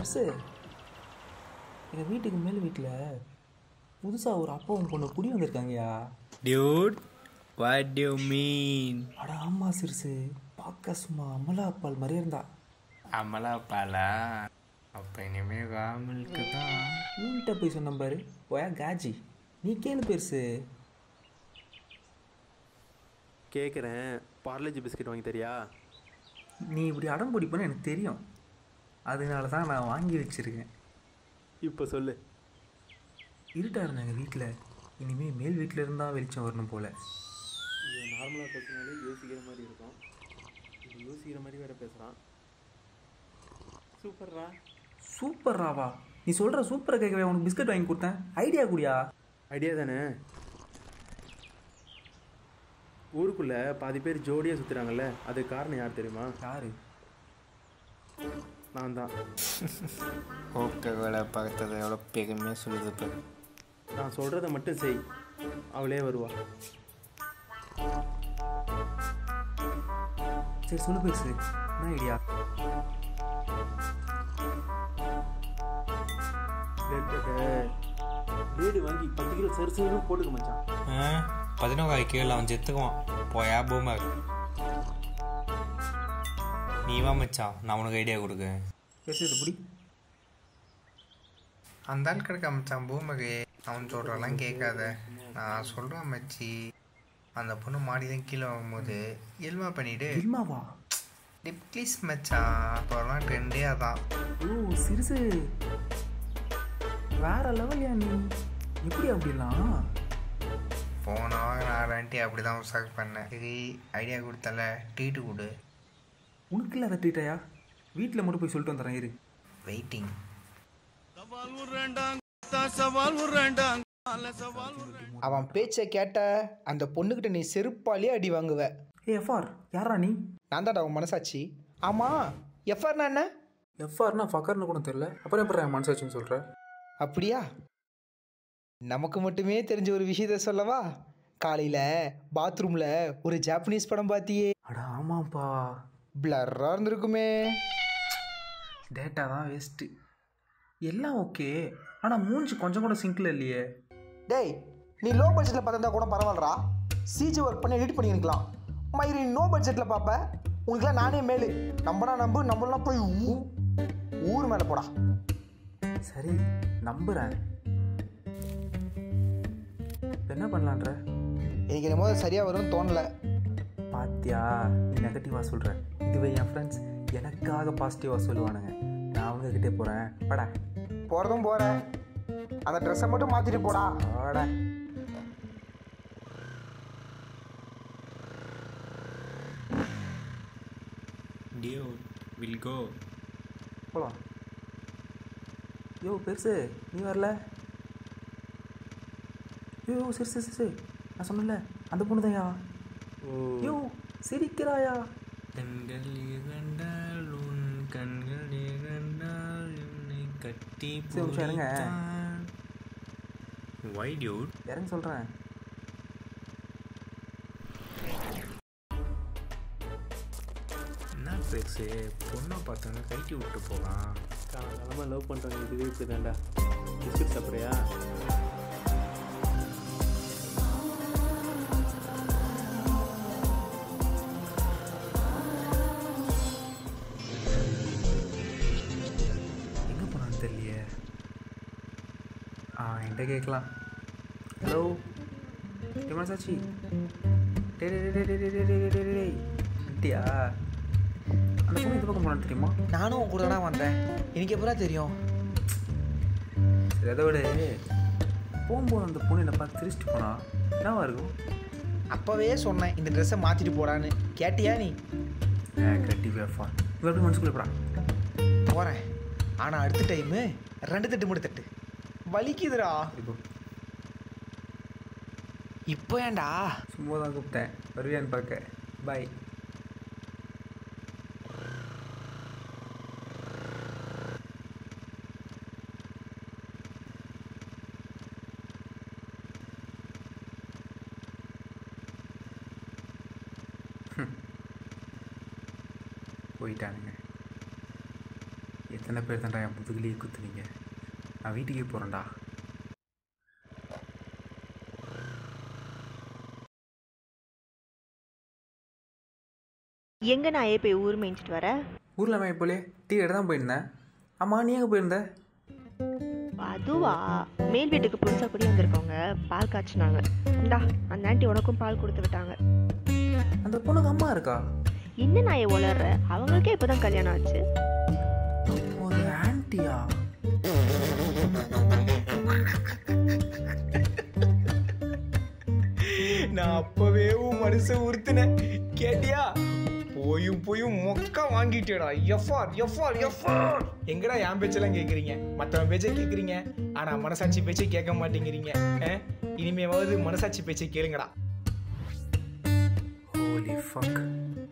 பெருசு எங்கள் வீட்டுக்கு மேல் வீட்டில் புதுசாக ஒரு அப்பாவும் பொண்ணு குடி வந்திருக்காங்கயா டியூட் வாட் டு மீன் அட ஆமா சிறுசு பார்க்க சும்மா அமலா அப்பால் மாதிரியே இருந்தா அமலா பாலா அப்போ இனிமே ராமலுக்கு தான் நீன்கிட்ட போய் சொன்ன பாரு போயா காஜி நீ கேளு பெருசு கேட்குறேன் பார்லேஜி பிஸ்கட் வாங்கி தரியா நீ இப்படி அடம் பிடிப்பேன்னு எனக்கு தெரியும் அதனால தான் நான் வாங்கி வச்சிருக்கேன் இப்போ சொல்லு இருட்டா இருந்தாங்க வீட்டில் இனிமேல் மேல் வீட்டில் இருந்தால் வெளிச்சம் வரணும் போல இவன் நார்மலாக பேசினாலே யோசிக்கிற மாதிரி இருக்கும் இது யோசிக்கிற மாதிரி வேற பேசுகிறான் சூப்பர்ரா சூப்பர் ராவா நீ சொல்கிற சூப்பரை கேட்கவே உனக்கு பிஸ்கட் வாங்கி கொடுத்தேன் ஐடியா குடியா ஐடியா தானே ஊருக்குள்ளே பாதி பேர் ஜோடியாக சுற்றுறாங்கல்ல அதுக்கு காரணம் யார் தெரியுமா யாரு நான் தான் ஓகே வேலை பார்த்தது எவ்வளோ பெருமையாக சொல்லுது இப்போ நான் சொல்கிறத மட்டும் செய் அவளே வருவா சரி சொல்லு பெருசு என்ன ஐடியா லேடி வாங்கி பத்து கிலோ சரி சரி போட்டுக்க மச்சான் பதினோரு கீழே அவன் செத்துக்குவான் போயா பூமர் நீ வா மச்சான் நான் உனக்கு ஐடியா கொடுக்கேன் பெருசு இது பிடி அந்த ஆள் கிடக்க மச்சான் பூமகே அவன் சொல்கிறலாம் கேட்காத நான் சொல்கிறேன் மச்சி அந்த பொண்ணு மாடிதான் கீழே வரும்போது எல்மா பண்ணிவிடு இல்மாவா டிப்ளீஸ் மச்சான் அப்போலாம் ட்ரெண்டே அதான் ஓ சிறுசு வேற லெவல்யா நீ எப்படி அப்படிலாம் போன வாரம் நான் வேண்டி அப்படி தான் உசாக் பண்ணேன் சரி ஐடியா கொடுத்தல ட்ரீட்டு கொடு உனக்கு இல்லாத ட்ரீட்டாயா வீட்டில் மட்டும் போய் சொல்லிட்டு வந்துடுறேன் இரு வெயிட்டிங் அவன் பேச்சை கேட்ட அந்த பொண்ணுக்கிட்ட நீ செருப்பாலே அடி வாங்குவ ஏ எஃப்ஆர் யாரா நீ நான் தான்டா அவன் மனசாட்சி ஆமாம் எஃப்ஆர்னா என்ன எஃப்ஆர்னா ஃபக்கர்னு கூட தெரியல அப்புறம் எப்படி என் மனசாச்சுன்னு சொல்கிற அப்படியா நமக்கு மட்டுமே தெரிஞ்ச ஒரு விஷயத்த சொல்லவா காலையில் பாத்ரூமில் ஒரு ஜாப்பனீஸ் படம் பார்த்தியே அட ஆமாப்பா பிளர்ராக இருந்திருக்குமே டேட்டா தான் வேஸ்ட்டு எல்லாம் ஓகே ஆனால் மூஞ்சி கொஞ்சம் கூட சிங்கில் இல்லையே டேய் நீ லோ பட்ஜெட்டில் பார்த்துருந்தா கூட பரவாயில்லடா சிஜி ஒர்க் பண்ணி எடிட் பண்ணியிருக்கலாம் மயிரி நோ பட்ஜெட்டில் பார்ப்ப உனக்குலாம் நானே மேலு நம்பனா நம்பு நம்மளாம் போய் ஊ- ஊர் மேலே போடா சரி நம்புகிறேன் இப்ப என்ன பண்ணலான்ற எனக்கு என்னமோ அது சரியாக வரும்னு தோணலை பாத்தியா நீ நெகட்டிவாக சொல்கிற இதுவே என் ஃப்ரெண்ட்ஸ் எனக்காக பாசிட்டிவாக சொல்லுவானுங்க நான் அவங்க கிட்டே போகிறேன் படா போகிறதும் போகிறேன் அந்த ட்ரெஸ்ஸை மட்டும் மாற்றிட்டு போடா படா டியூட் வில் கோ போகலாம் யோ பெருசு நீ வரல யோ சரி சரி சரி நான் சொன்னல அந்த பொண்ணு தான்யா யோ சிரிக்கிறாயா கண்கள் இரண்டால் உன் கண்கள் இரண்டால் என்னை கட்டி சரி, ஒரு நிமிஷம் இருங்க. வை டியூட் இறங்க சொல்கிறேன் என்ன பெருசு பொண்ணை பார்த்தோன்னா கைட்டி விட்டு போகலாம் காலமாக லவ் பண்ணுறாங்க இதுவே இப்படி தான்டா பிஸ்கட் சாப்பிட்றியா எங்கே போனான்னு தெரியலையே ஆ என்கிட்ட கேட்கலாம் ஹலோ மனசாச்சி டே டே டே டே டே டே டே டே டே இட்டியா அந்த பொண்ணு இந்த பக்கம் போனான்னு தெரியுமா நானும் உன் கூட தானே வந்தேன் எனக்கு எப்படா தெரியும் சரி அதை விட போகும்போது அந்த பொண்ணு என்னை பார்த்து சிரிச்சிட்டு போனா என்னவா இருக்கும் அப்போவே சொன்னேன் இந்த ட்ரெஸ்ஸை மாற்றிட்டு போடான்னு கேட்டியா நீ கட்டி வேஃபா இவ எப்படி மனசுக்குள்ளே போடா போகிறேன் ஆனால் அடுத்த டைமு ரெண்டு தட்டு மூணு தட்டு வலிக்குதுடா இப்போ இப்போ ஏன்டா சும்மா தான் கூப்பிட்டேன் வருவியான்னு பார்க்க பாய் போயிட்டானுங்க எத்தனை பேர் தான்டா என் முதுகுலேயே குத்துனீங்க நான் வீட்டுக்கே போகிறேன்டா எங்க நான் ஏ போய் ஊர் மேய்ஞ்சிட்டு வர ஊரில் அவன் இப்போலே டீ கடை தான் போயிருந்தேன் அம்மா நீ எங்கே போயிருந்த அதுவா மேல் வீட்டுக்கு புதுசாக குடி வந்திருக்கவங்க பால் காய்ச்சினாங்க இந்தா அந்த ஆண்டி உனக்கும் பால் கொடுத்து விட்டாங்க அந்த பொண்ணுக்கு அம்மா இருக்கா என்ன நான் ஏன் உளர்ற அவங்களுக்கே இப்போதான் கல்யாணம் ஆச்சு ஒரு ஆன்ட்டியா நான் அப்பவே உன் மனசை உறுத்தினேன் கேட்டியா போயும் போயும் மொக்க வாங்கிட்டேடா எஃப்ஆர் எஃப்ஆர் எஃப்ஆர் எங்கடா என் பேச்செல்லாம் கேட்குறீங்க மற்றவன் பேச்சை கேட்குறீங்க ஆனால் மனசாட்சி பேச்சை கேட்க மாட்டேங்கிறீங்க அஹ்? இனிமேவாவது மனசாட்சி பேச்சை கேளுங்கடா ஹோலி ஃபக்